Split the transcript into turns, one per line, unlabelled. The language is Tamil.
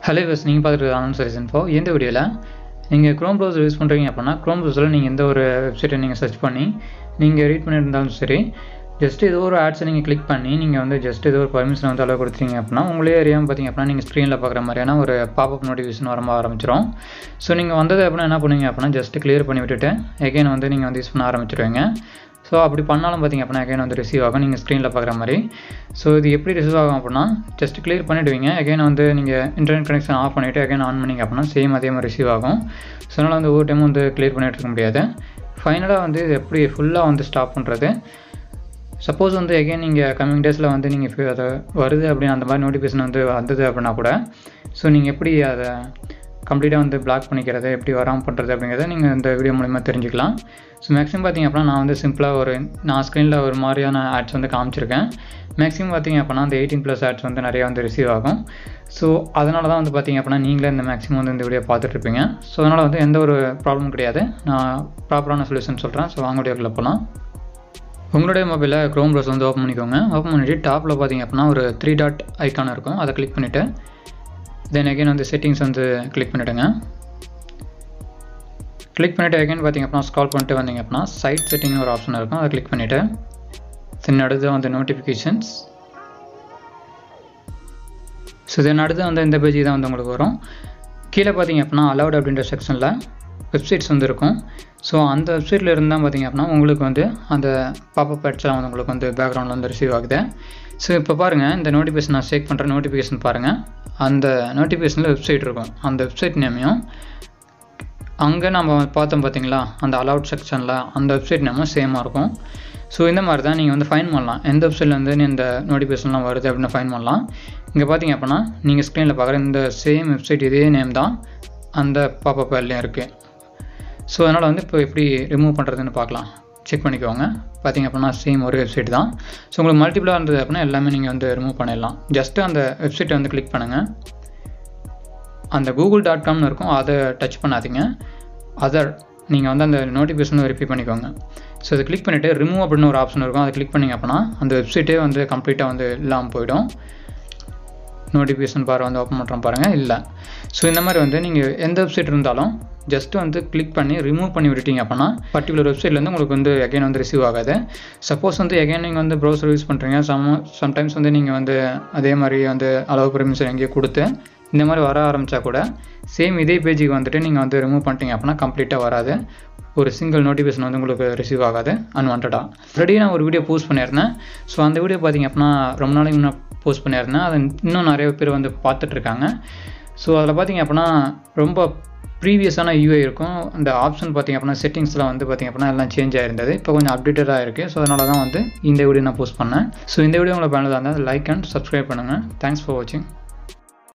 ஹலோ பஸ் நீங்கள் பார்த்துட்டு ஆனந்த் சரி இன்ஃபோ இந்த வீடியோவில் நீங்கள் க்ரோம் ப்ரௌசர் யூஸ் பண்ணுறீங்க அப்படின்னா க்ரோம் ப்ரௌசரில் நீங்கள் எந்த ஒரு வெப்சைட்டை நீங்கள் சர்ச் பண்ணி நீங்கள் ரீட் பண்ணியிருந்தாலும் சரி ஜஸ்ட் ஏதோ ஒரு ஆட்ஸை நீங்கள் கிளிக் பண்ணி நீங்கள் வந்து ஜஸ்ட் ஏதோ ஒரு பர்மிஷன் வந்து அளவு கொடுத்தீங்க அப்படின்னா உங்களே அறியாமல் பார்த்தீங்க அப்படின்னா நீங்கள் ஸ்க்ரீனில் பார்க்குற மாதிரியான ஒரு பாப்அப் நோட்டிஃபிகேஷன் வர ஆரம்பிச்சிடும் ஸோ நீங்கள் வந்தது அப்படின்னா என்ன பண்ணுவீங்க அப்படின்னா ஜஸ்ட் கிளியர் பண்ணி விட்டுட்டு எகைன் வந்து நீங்கள் வந்து யூஸ் பண்ண ஆரம்பிச்சிடுவீங்க ஸோ அப்படி பண்ணாலும் பார்த்தீங்க அப்படின்னா அகைன் வந்து ரிசீவ் ஆகும் நீங்கள் ஸ்க்ரீனில் பார்க்குற மாதிரி ஸோ இது எப்படி ரிசீவ் ஆகும் அப்படின்னா ஜஸ்ட் கிளியர் பண்ணிவிடுவீங்க அகைன் வந்து நீங்கள் இன்டர்நெட் கனெக்ஷன் ஆஃப் பண்ணிவிட்டு அகைன் ஆன் பண்ணிங்க அப்படின்னா சேம் அதே மாதிரி ரிசீவ் ஆகும் ஸோ அதனால் வந்து ஒவ்வொரு டைமும் வந்து கிளியர் பண்ணிட்டு இருக்க முடியாது ஃபைனலாக வந்து இது எப்படி ஃபுல்லாக வந்து ஸ்டாப் பண்ணுறது சப்போஸ் வந்து எகைன் நீங்கள் கம்மிங் டேஸில் வந்து நீங்கள் அதை வருது அப்படின்னு அந்த மாதிரி நோட்டிஃபிகேஷன் வந்து வந்தது அப்படின்னா கூட ஸோ நீங்கள் எப்படி அதை கம்ப்ளீட்டாக வந்து பிளாக் பண்ணிக்கிறது எப்படி வராமல் பண்ணுறது அப்படிங்கிறத நீங்கள் இந்த வீடியோ மூலிமா தெரிஞ்சுக்கலாம் ஸோ மேக்ஸிமம் பார்த்திங்க அப்படின்னா நான் வந்து சிம்பிளாக ஒரு நான் ஸ்க்ரீனில் ஒரு மாதிரியான ஆட்ஸ் வந்து காமிச்சிருக்கேன் மேக்ஸிமம் பார்த்திங்க அப்படின்னா அந்த எயிட்டீன் ப்ளஸ் ஆட்ஸ் வந்து நிறையா வந்து ரிசீவ் ஆகும் ஸோ அதனால தான் வந்து பார்த்திங்க அப்படின்னா நீங்களே இந்த மேக்ஸிமம் வந்து இந்த வீடியோ பார்த்துட்ருப்பீங்க ஸோ அதனால் வந்து எந்த ஒரு ப்ராப்ளமும் கிடையாது நான் ப்ராப்பரான சொல்யூஷன் சொல்கிறேன் ஸோ வாங்க வீடியோக்குள்ளே போகலாம் உங்களுடைய மொபைலில் க்ரோம் ப்ரௌசர் வந்து ஓப்பன் பண்ணிக்கோங்க ஓப்பன் பண்ணிவிட்டு டாப்பில் பார்த்திங்க அப்படின்னா ஒரு த்ரீ டாட் ஐக்கான் இருக்கும் அதை கிளிக் பண்ணிவிட்டு தென் அகைன் வந்து செட்டிங்ஸ் வந்து கிளிக் பண்ணிவிடுங்க கிளிக் பண்ணிவிட்டு அகைன் பார்த்திங்க அப்படின்னா ஸ்கால் பண்ணிட்டு வந்தீங்க அப்படின்னா சைட் செட்டிங்னு ஒரு ஆப்ஷன் இருக்கும் அதை கிளிக் பண்ணிவிட்டு தென் அடுத்து வந்து நோட்டிஃபிகேஷன்ஸ் ஸோ தென் அடுத்து வந்து இந்த பேஜ் தான் வந்து உங்களுக்கு வரும் கீழே பார்த்தீங்க அப்படின்னா அலவுட் அப்படின்ற செக்ஷனில் வெப்சைட்ஸ் வந்து இருக்கும் ஸோ அந்த வெப்சைட்டில் இருந்தால் பார்த்தீங்க அப்படின்னா உங்களுக்கு வந்து அந்த பாப்பப் ஆட்ஸ்லாம் வந்து உங்களுக்கு வந்து பேக்ரவுண்டில் வந்து ரிசீவ் ஆகுது ஸோ இப்போ பாருங்கள் இந்த நோட்டிஃபிகேஷன் நான் செக் பண்ணுற நோட்டிஃபிகேஷன் பாருங்கள் அந்த நோட்டிஃபிகேஷனில் வெப்சைட் இருக்கும் அந்த வெப்சைட் நேமையும் அங்கே நம்ம பார்த்தோம் பார்த்தீங்களா அந்த அலவுட் செக்ஷனில் அந்த வெப்சைட் நேமும் சேமாக இருக்கும் ஸோ இந்த மாதிரி தான் நீங்கள் வந்து ஃபைன் பண்ணலாம் எந்த வெப்சைட்லேருந்து இந்த நோட்டிஃபிகேஷன்லாம் வருது அப்படின்னு ஃபைன் பண்ணலாம் இங்கே பார்த்தீங்க அப்படின்னா நீங்கள் ஸ்க்ரீனில் பார்க்குற இந்த சேம் வெப்சைட் இதே நேம் தான் அந்த பாப்பப் வேலையும் இருக்குது ஸோ அதனால் வந்து இப்போ எப்படி ரிமூவ் பண்ணுறதுன்னு பார்க்கலாம் செக் பண்ணிக்கோங்க பார்த்திங்க அப்படின்னா சேம் ஒரு வெப்சைட் தான் ஸோ உங்களுக்கு மல்டிபிளாக இருந்தது அப்படின்னா எல்லாமே நீங்கள் வந்து ரிமூவ் பண்ணிடலாம் ஜஸ்ட்டு அந்த வெப்சைட்டை வந்து கிளிக் பண்ணுங்கள் அந்த கூகுள் டாட் காம்னு இருக்கும் அதை டச் பண்ணாதீங்க அதர் நீங்கள் வந்து அந்த நோட்டிஃபிகேஷன் வெரிஃபை பண்ணிக்கோங்க ஸோ அதை கிளிக் பண்ணிவிட்டு ரிமூவ் அப்படின்னு ஒரு ஆப்ஷன் இருக்கும் அதை கிளிக் பண்ணிங்க அப்படின்னா அந்த வெப்சைட்டே வந்து கம்ப்ளீட்டாக வந்து இல்லாமல் போயிடும் நோட்டிஃபிகேஷன் பார் வந்து ஓப்பன் பண்ணுறோம் பாருங்கள் இல்லை ஸோ இந்த மாதிரி வந்து நீங்கள் எந்த வெப்சைட் இருந்தாலும் ஜஸ்ட் வந்து கிளிக் பண்ணி ரிமூவ் பண்ணி விட்டுட்டீங்க அப்படின்னா பர்டிகுலர் வெப்சைட்லேருந்து உங்களுக்கு வந்து எகைன் வந்து ரிசீவ் ஆகாது சப்போஸ் வந்து எகைன் நீங்கள் வந்து ப்ரௌசர் யூஸ் பண்ணுறீங்க சம் சம்டைம்ஸ் வந்து நீங்கள் வந்து அதே மாதிரி வந்து அளவு பெர்மிஷன் எங்கேயோ கொடுத்து இந்த மாதிரி வர ஆரம்பித்தா கூட சேம் இதே பேஜுக்கு வந்துட்டு நீங்கள் வந்து ரிமூவ் பண்ணிட்டீங்க அப்படின்னா கம்ப்ளீட்டாக வராது ஒரு சிங்கிள் நோட்டிஃபிகேஷன் வந்து உங்களுக்கு ரிசீவ் ஆகாது அன்வான்டாக ஆல்ரெடி நான் ஒரு வீடியோ போஸ்ட் பண்ணியிருந்தேன் ஸோ அந்த வீடியோ பார்த்திங்க அப்படின்னா ரொம்ப நாளைக்கு முன்னே போஸ்ட் பண்ணியிருந்தேன் அதை இன்னும் நிறைய பேர் வந்து பார்த்துட்ருக்காங்க ஸோ அதில் பார்த்திங்க அப்படின்னா ரொம்ப ப்ரீவியஸான யூஐ இருக்கும் அந்த ஆப்ஷன் பார்த்திங்க அப்படின்னா செட்டிங்ஸில் வந்து பார்த்திங்க அப்படின்னா எல்லாம் சேஞ்ச் ஆயிருந்தது இப்போ கொஞ்சம் அப்டேட்டடாக இருக்குது ஸோ அதனால தான் வந்து இந்த வீடியோ நான் போஸ்ட் பண்ணேன் ஸோ இந்த வீடியோ உங்களுக்கு பயனுள்ளதாக இருந்தால் லைக் அண்ட் சப்ஸ்கிரைப் பண்ணுங்கள் தேங்க்ஸ் ஃபார் வாட்சிங்